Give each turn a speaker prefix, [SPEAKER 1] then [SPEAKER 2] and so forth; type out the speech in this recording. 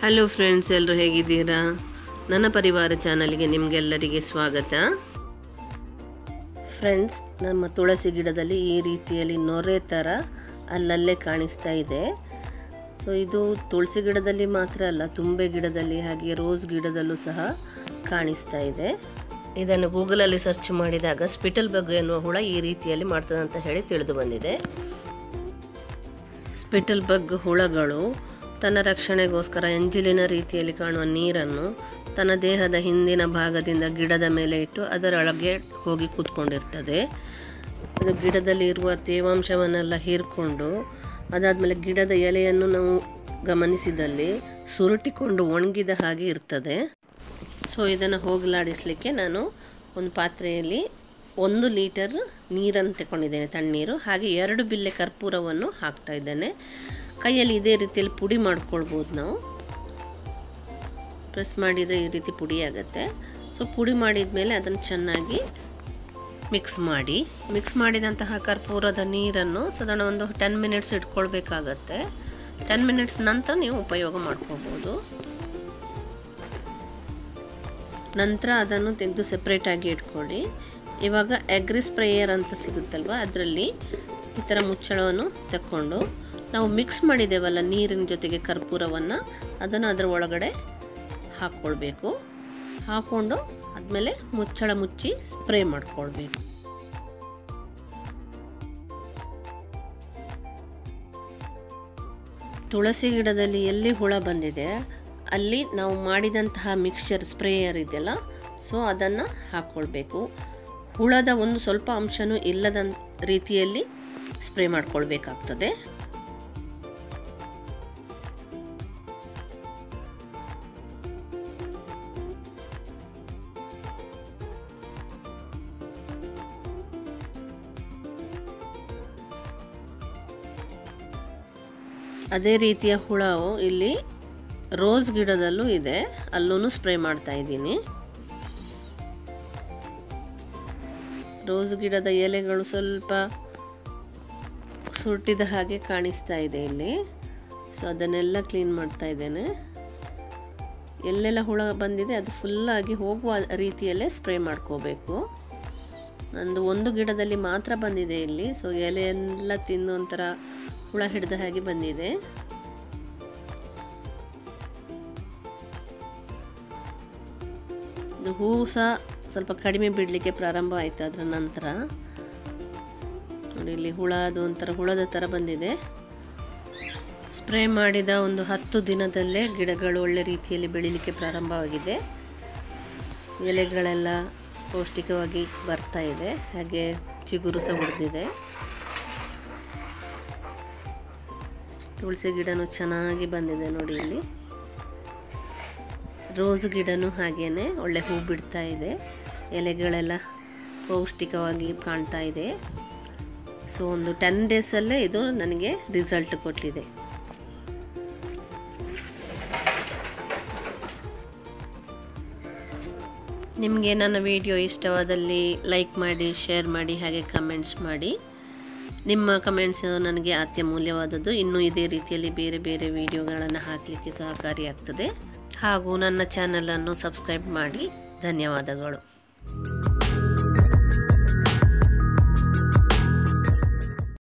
[SPEAKER 1] hello friends ಎಲ್ಲರೂ ಹೇಗಿದ್ದೀರಾ ನನ್ನ ಪರಿವಾರ ಚಾನಲ್ಗೆ ನಿಮಗೆಲ್ಲರಿಗೆ ಸ್ವಾಗತ ಫ್ರೆಂಡ್ಸ್ ನಮ್ಮ ತುಳಸಿ ಗಿಡದಲ್ಲಿ ಈ ರೀತಿಯಲ್ಲಿ ನೊರೆ ಥರ ಅಲ್ಲಲ್ಲೇ ಕಾಣಿಸ್ತಾ ಇದೆ ಸೊ ಇದು ತುಳಸಿ ಗಿಡದಲ್ಲಿ ಮಾತ್ರ ಅಲ್ಲ ತುಂಬೆ ಗಿಡದಲ್ಲಿ ಹಾಗೆ ರೋಸ್ ಗಿಡದಲ್ಲೂ ಸಹ ಕಾಣಿಸ್ತಾ ಇದೆ ಇದನ್ನು ಗೂಗಲಲ್ಲಿ ಸರ್ಚ್ ಮಾಡಿದಾಗ ಸ್ಪಿಟಲ್ ಬಗ್ ಎನ್ನುವ ಹುಳ ಈ ರೀತಿಯಲ್ಲಿ ಮಾಡ್ತದೆ ಅಂತ ಹೇಳಿ ತಿಳಿದು ಬಂದಿದೆ ಸ್ಪಿಟಲ್ ಬಗ್ ಹುಳಗಳು ತನ್ನ ರಕ್ಷಣೆಗೋಸ್ಕರ ಎಂಜಿಲಿನ ರೀತಿಯಲ್ಲಿ ಕಾಣುವ ನೀರನ್ನು ತನ್ನ ದೇಹದ ಹಿಂದಿನ ಭಾಗದಿಂದ ಗಿಡದ ಮೇಲೆ ಇಟ್ಟು ಅದರೊಳಗೆ ಹೋಗಿ ಕೂತ್ಕೊಂಡಿರ್ತದೆ ಅದು ಗಿಡದಲ್ಲಿ ಇರುವ ತೇವಾಂಶವನ್ನೆಲ್ಲ ಹೀರ್ಕೊಂಡು ಅದಾದಮೇಲೆ ಗಿಡದ ಎಲೆಯನ್ನು ನಾವು ಗಮನಿಸಿದಲ್ಲಿ ಸುರುಟಿಕೊಂಡು ಒಣಗಿದ ಹಾಗೆ ಇರ್ತದೆ ಸೊ ಇದನ್ನು ಹೋಗಲಾಡಿಸಲಿಕ್ಕೆ ನಾನು ಒಂದು ಪಾತ್ರೆಯಲ್ಲಿ ಒಂದು ಲೀಟರ್ ನೀರನ್ನು ತಗೊಂಡಿದ್ದೇನೆ ತಣ್ಣೀರು ಹಾಗೆ ಎರಡು ಬಿಲ್ಲೆ ಕರ್ಪೂರವನ್ನು ಹಾಕ್ತಾ ಇದ್ದೇನೆ ಕೈಯಲ್ಲಿ ಇದೇ ರೀತಿಯಲ್ಲಿ ಪುಡಿ ಮಾಡ್ಕೊಳ್ಬೋದು ನಾವು ಪ್ರೆಸ್ ಮಾಡಿದರೆ ಈ ರೀತಿ ಪುಡಿ ಆಗುತ್ತೆ ಸೊ ಪುಡಿ ಮಾಡಿದ ಮೇಲೆ ಅದನ್ನು ಚೆನ್ನಾಗಿ ಮಿಕ್ಸ್ ಮಾಡಿ ಮಿಕ್ಸ್ ಮಾಡಿದಂತಹ ಕರ್ಪೂರದ ನೀರನ್ನು ಸಾಧಾರಣ ಒಂದು ಟೆನ್ ಮಿನಿಟ್ಸ್ ಇಟ್ಕೊಳ್ಬೇಕಾಗತ್ತೆ ಟೆನ್ ಮಿನಿಟ್ಸ್ ನಂತರ ನೀವು ಉಪಯೋಗ ಮಾಡ್ಕೋಬೋದು ನಂತರ ಅದನ್ನು ತೆಗೆದು ಸೆಪ್ರೇಟಾಗಿ ಇಟ್ಕೊಳ್ಳಿ ಇವಾಗ ಎಗ್ರಿ ಸ್ಪ್ರೇಯರ್ ಅಂತ ಸಿಗುತ್ತಲ್ವ ಅದರಲ್ಲಿ ಈ ಥರ ಮುಚ್ಚಳವನ್ನು ತಕ್ಕೊಂಡು ನಾವು ಮಿಕ್ಸ್ ಮಾಡಿದ್ದೇವಲ್ಲ ನೀರಿನ ಜೊತೆಗೆ ಕರ್ಪೂರವನ್ನು ಅದನ್ನು ಅದರ ಒಳಗಡೆ ಹಾಕ್ಕೊಳ್ಬೇಕು ಹಾಕ್ಕೊಂಡು ಆದಮೇಲೆ ಮುಚ್ಚಳ ಮುಚ್ಚಿ ಸ್ಪ್ರೇ ಮಾಡ್ಕೊಳ್ಬೇಕು ತುಳಸಿ ಗಿಡದಲ್ಲಿ ಎಲ್ಲಿ ಹುಳ ಬಂದಿದೆ ಅಲ್ಲಿ ನಾವು ಮಾಡಿದಂತಹ ಮಿಕ್ಸ್ಚರ್ ಸ್ಪ್ರೇಯರ್ ಇದೆಯಲ್ಲ ಸೊ ಅದನ್ನು ಹಾಕ್ಕೊಳ್ಬೇಕು ಹುಳದ ಒಂದು ಸ್ವಲ್ಪ ಅಂಶನೂ ಇಲ್ಲದ ರೀತಿಯಲ್ಲಿ ಸ್ಪ್ರೇ ಮಾಡ್ಕೊಳ್ಬೇಕಾಗ್ತದೆ ಅದೇ ರೀತಿಯ ಹುಳವು ಇಲ್ಲಿ ರೋಸ್ ಗಿಡದಲ್ಲೂ ಇದೆ ಅಲ್ಲೂ ಸ್ಪ್ರೇ ಮಾಡ್ತಾ ಇದ್ದೀನಿ ರೋಸ್ ಗಿಡದ ಎಲೆಗಳು ಸ್ವಲ್ಪ ಸುಟ್ಟಿದ ಹಾಗೆ ಕಾಣಿಸ್ತಾ ಇದೆ ಇಲ್ಲಿ ಸೊ ಅದನ್ನೆಲ್ಲ ಕ್ಲೀನ್ ಮಾಡ್ತಾ ಇದ್ದೇನೆ ಎಲ್ಲೆಲ್ಲ ಹುಳ ಬಂದಿದೆ ಅದು ಫುಲ್ಲಾಗಿ ಹೋಗುವ ರೀತಿಯಲ್ಲೇ ಸ್ಪ್ರೇ ಮಾಡ್ಕೋಬೇಕು ನಂದು ಒಂದು ಗಿಡದಲ್ಲಿ ಮಾತ್ರ ಬಂದಿದೆ ಇಲ್ಲಿ ಸೊ ಎಲೆ ಎಲ್ಲ ತಿಂದು ಒಂಥರ ಹುಳ ಹಿಡಿದ ಹಾಗೆ ಬಂದಿದೆ ಇದು ಹೂವು ಸಹ ಸ್ವಲ್ಪ ಕಡಿಮೆ ಬಿಡಲಿಕ್ಕೆ ಪ್ರಾರಂಭ ಆಯಿತು ಅದರ ನಂತರ ನೋಡಿ ಇಲ್ಲಿ ಹುಳ ಅದು ಒಂಥರ ಹುಳದ ಥರ ಬಂದಿದೆ ಸ್ಪ್ರೇ ಮಾಡಿದ ಒಂದು ಹತ್ತು ದಿನದಲ್ಲೇ ಗಿಡಗಳು ಒಳ್ಳೆ ರೀತಿಯಲ್ಲಿ ಬೆಳೀಲಿಕ್ಕೆ ಪ್ರಾರಂಭವಾಗಿದೆ ಎಲೆಗಳೆಲ್ಲ ಪೌಷ್ಟಿಕವಾಗಿ ಬರ್ತಾ ಇದೆ ಹಾಗೆ ಚಿಗುರು ಸಹ ಉಳಿದಿದೆ ತುಳಸಿ ಗಿಡನೂ ಚೆನ್ನಾಗಿ ಬಂದಿದೆ ನೋಡಿ ಇಲ್ಲಿ ರೋಸ್ ಗಿಡನೂ ಹಾಗೇನೆ ಒಳ್ಳೆ ಹೂ ಬಿಡ್ತಾ ಇದೆ ಎಲೆಗಳೆಲ್ಲ ಪೌಷ್ಟಿಕವಾಗಿ ಕಾಣ್ತಾ ಇದೆ ಸೊ ಒಂದು ಟೆನ್ ಡೇಸಲ್ಲೇ ಇದು ನನಗೆ ರಿಸಲ್ಟ್ ಕೊಟ್ಟಿದೆ ನಿಮಗೆ ನನ್ನ ವಿಡಿಯೋ ಇಷ್ಟವಾದಲ್ಲಿ ಲೈಕ್ ಮಾಡಿ ಶೇರ್ ಮಾಡಿ ಹಾಗೆ ಕಮೆಂಟ್ಸ್ ಮಾಡಿ ನಿಮ್ಮ ಕಮೆಂಟ್ಸ್ ನನಗೆ ಅತ್ಯಮೂಲ್ಯವಾದದ್ದು ಇನ್ನೂ ಇದೇ ರೀತಿಯಲ್ಲಿ ಬೇರೆ ಬೇರೆ ವಿಡಿಯೋಗಳನ್ನು ಹಾಕಲಿಕ್ಕೆ ಸಹಕಾರಿಯಾಗ್ತದೆ ಹಾಗೂ ನನ್ನ ಚಾನಲನ್ನು ಸಬ್ಸ್ಕ್ರೈಬ್ ಮಾಡಿ ಧನ್ಯವಾದಗಳು